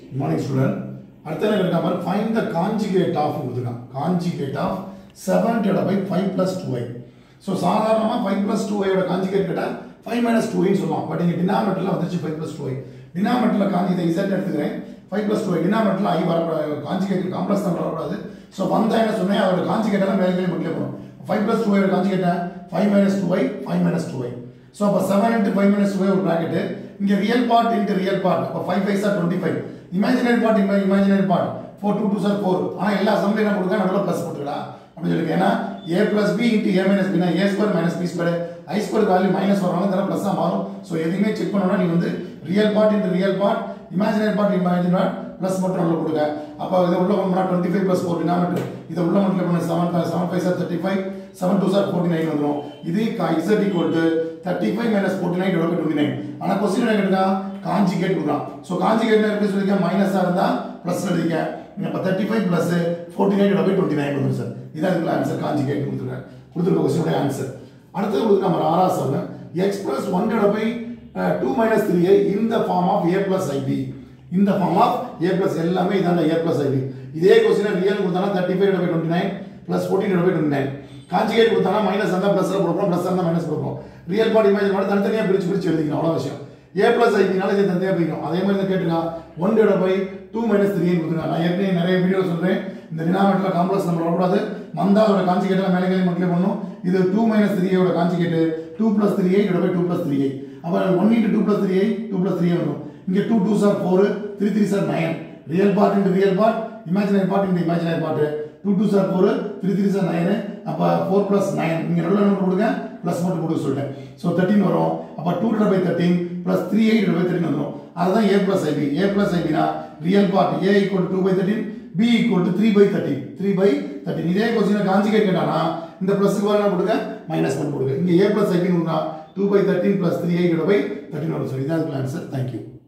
morning student அடுத்த என்ன இருக்கா மாதிரி ஃபைன் த காஞ்சிகேட் ஆஃப் கொடுத்துருக்கான் conjugate of seven divide by five plus two i so சாதாரணமாக ஃபைவ் ப்ளஸ் டூ ஐயோட காஞ்சிகேட் கேட்டால் ஃபைவ் மைனஸ் டூ ஐன்னு சொல்லலாம் பட் இங்கே டினாமெட்டரில் வந்துச்சு ஃபைவ் ப்ளஸ் டூ ஐ டினாமெட்டரில் காஞ்சி இதை இசட் எடுத்துக்கிறேன் ஃபைவ் ப்ளஸ் டூ ஐ டினாமெட்டரில் ஐ வரக்கூடாது காஞ்சிகேட் காம்ப்ளெக்ஸ் நம்பர் வரக்கூடாது ஸோ வந்தா என்ன சொன்னேன் அதோட காஞ்சிகேட்டெல்லாம் மேலே கீழே முடிக்கல போகணும் ஃபைவ் ப்ளஸ் டூ ஐயோட காஞ்சிகேட்டேன் five minus two i five minus two i so அப்போ seven into five minus two ஒரு ப்ராக்கெட்டு இங்கே real part into real part அப்போ five five sir twenty five imaginary part இங்கே imaginary part four two two sir four ஆனால் எல்லா சம்லையும் என்ன கொடுக்க நடுவில் ப்ளஸ் போட்டுக்கடா அப்படின்னு சொல்லிருக்கு ஏன்னா A plus B into A minus பினா A square minus B square I square value minus வரனால தரம் ப்ளஸ்ஸாக மாறும் ஸோ எதுவுமே செக் பண்ணணும்னா நீ வந்து real part into real part imaginary part imaginary part plus மட்டும் உள்ள கொடுங்க அப்போ இதை உள்ள பண்ணா twenty five plus four denominator இதை உள்ள மட்டும் பண்ண seven seven five sir thirty five seven two sir forty nine வந்துடும் இது Z equal to thirty five minus forty nine divide twenty nine ஆனால் கொஸ்டின் என்ன கேட்டுருக்கான் காஞ்சிகேட் கொடுக்குறான் ஸோ காஞ்சிகேட் எப்படி சொல்லியிருக்கேன் மைனஸாக இருந்தால் ப்ளஸ் எழுதிக்க இப்போ thirty five plus forty nine divide twenty nine வந்துடும் சார் இதான் இதுக்குள்ள ஆன்சர் காஞ்சிகேட் கொடுத்துருக்கேன் கொடுத்துருக்க கொஸ்டினோட ஆன்சர் அடுத்தது கொடுத்துருக்க நம்ம ஆறா seven X plus one divide by two minus three in the form of A plus i b இந்த ஃபார்ம் ஆஃப் ஏ பிளஸ் எல்லாமே இதாண்ட ஏ பிளஸ் ஐபி இதே கொஸ்டினை ரியல் கொடுத்தானா thirty five by twenty nine plus fourteen by twenty nine conjugate கொடுத்தானா minus இருந்தால் ப்ளஸில் கொடுப்போம் ப்ளஸ் இருந்தால் மைனஸ் கொடுப்போம் ரியல் பார்ட் இமேஜ் மட்டும் தனித்தனியாக பிரிச்சு பிரிச்சு எழுதிக்கணும் அவ்வளோ விஷயம் ஏ பிளஸ் ஐபினால இது தனியாக பிரிக்கணும் அதே மாதிரி தான் கேட்டுருக்கான் one divide by two minus three கொடுத்துருக்காங்க நான் ஏற்கனவே நிறைய வீடியோ சொல்கிறேன் இந்த டினாமெட்டில் காம்ப்ளெக்ஸ் நம்ம வரக்கூடாது வந்தால் அதோட காஞ்சிகேட்டில் மேலே கேள்வி மட்டும் பண்ணும் இது டூ மைனஸ் த்ரீயோட conjugate two plus three eight by two plus three eight அப்போ one into two plus three eight two plus three வரும் இங்கே two two sir four three three sir nine real part into real part imaginary part into imaginary part two two sir four three three sir nine அப்போ four plus nine இங்கே நடுவில் note கொடுங்க plus மட்டும் கொடுக்க சொல்லிட்டேன் so thirteen வரும் அப்போ two divide by thirteen plus three eight by thirteen வந்துடும் அதுதான் A plus iB A plus ஐபினா real part A equal two by thirteen B equal to three by thirteen three by thirteen இதே கொஸ்டினை conjugate கேட்டானா இந்த ப்ளஸ்க்கு வரலாம் கொடுங்க minus பண்ணி கொடுங்க இங்கே ஏ ப்ளஸ் ஐபின்னு two by thirteen plus three eight by thirteen வரும் சார் இதான் ஆன்சர் தேங்க்யூ